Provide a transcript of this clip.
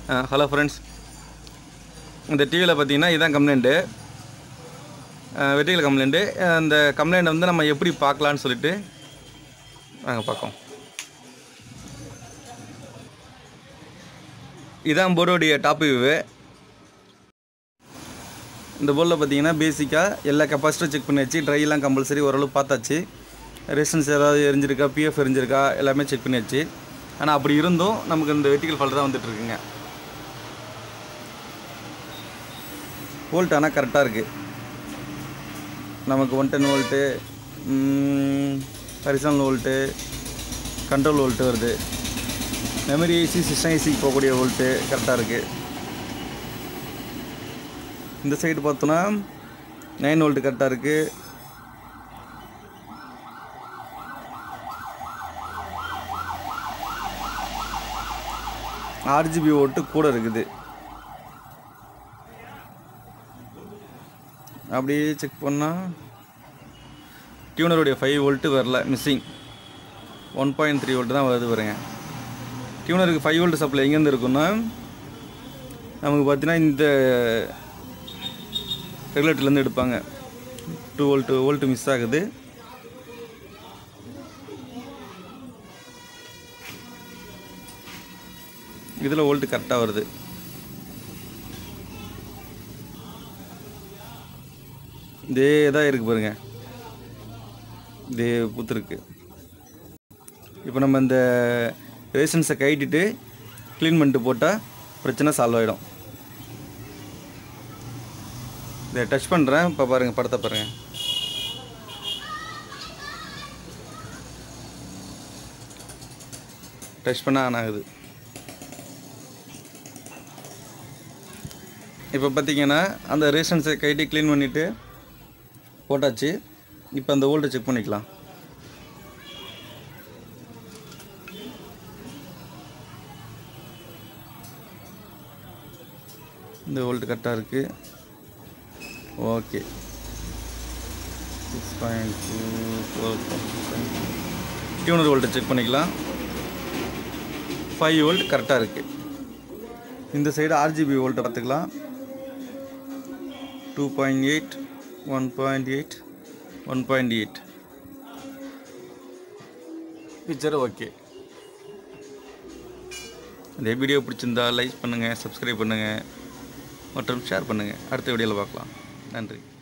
hello friends இந்த டிவியில் பார்த்தீங்கன்னா இதுதான் கம்ப்ளைண்ட்டு வெற்றிகள் கம்ப்ளைண்ட்டு அந்த கம்ப்ளைண்ட் வந்து நம்ம எப்படி பார்க்கலான்னு சொல்லிட்டு நாங்கள் பார்க்கோம் இதான் போர்டோடைய டாப் வியூவு இந்த போர்டில் பார்த்தீங்கன்னா பேசிக்காக எல்லா கெப்பாசிட்டியும் செக் பண்ணியாச்சு ட்ரைலாம் கம்பல்சரி ஓரளவு பார்த்தாச்சு ரெசிஸ்டன்ஸ் ஏதாவது எரிஞ்சிருக்கா பிஎஃப் எரிஞ்சிருக்கா எல்லாமே செக் பண்ணியாச்சு ஆனால் அப்படி இருந்தும் நமக்கு இந்த வெட்டிக்கல் ஃபால்ட் தான் வந்துட்டு இருக்குங்க வோல்ட் ஆனால் கரெக்டாக இருக்குது நமக்கு one ten volt horizontal volt control volt வருது மெமரி ஏசி சிஸ்டம் ஏசிக்கு போகக்கூடிய வோல்ட்டு கரெக்டாக இருக்குது இந்த சைடு பார்த்தோன்னா நைன் வோல்ட்டு கரெக்டாக இருக்குது ஆர்ஜிபி ஓட்டு கூட இருக்குது அப்படியே செக் பண்ணால் டியூனருடைய ஃபைவ் வோல்ட்டு வரல missing one point three volt தான் வருது பாருங்க டியூனருக்கு ஃபைவ் வோல்ட் சப்ளை எங்கேருந்து இருக்குன்னா நமக்கு பார்த்தீங்கன்னா இந்த ரெகுலேட்டர்லேருந்து எடுப்பாங்க டூ வோல்ட்டு வோல்ட்டு மிஸ் ஆகுது இதில் வோல்ட்டு கரெக்டாக வருது இதே தான் இருக்குது பாருங்க இதே புத்துருக்கு இப்போ நம்ம இந்த ரேஷன்ஸை கைட்டிட்டு க்ளீன் பண்ணிட்டு போட்டால் பிரச்சனை சால்வ் ஆகிடும் இதை டச் பண்ணுறேன் இப்போ பாருங்கள் படத்தை பாருங்கள் டச் பண்ணால் ஆன் ஆகுது இப்போ பார்த்தீங்கன்னா அந்த ரேஷன்ஸை கைட்டி க்ளீன் பண்ணிவிட்டு போட்டாச்சு இப்போ அந்த வோல்ட்டை செக் பண்ணிக்கலாம் இந்த வோல்ட் கரெக்டாக இருக்குது okay six point two twelve tuner வோல்ட்டை செக் பண்ணிக்கலாம் ஃபைவ் வோல்ட் கரெக்டாக இருக்குது இந்த சைடு ஆர்ஜிபி வோல்ட்டை பார்த்துக்கலாம் two point eight one point eight one point eight picture okay இந்த வீடியோ பிடிச்சிருந்தா லைக் பண்ணுங்கள் சப்ஸ்கிரைப் பண்ணுங்கள் மற்றும் ஷேர் பண்ணுங்கள் அடுத்த வீடியோவில் பார்க்கலாம் நன்றி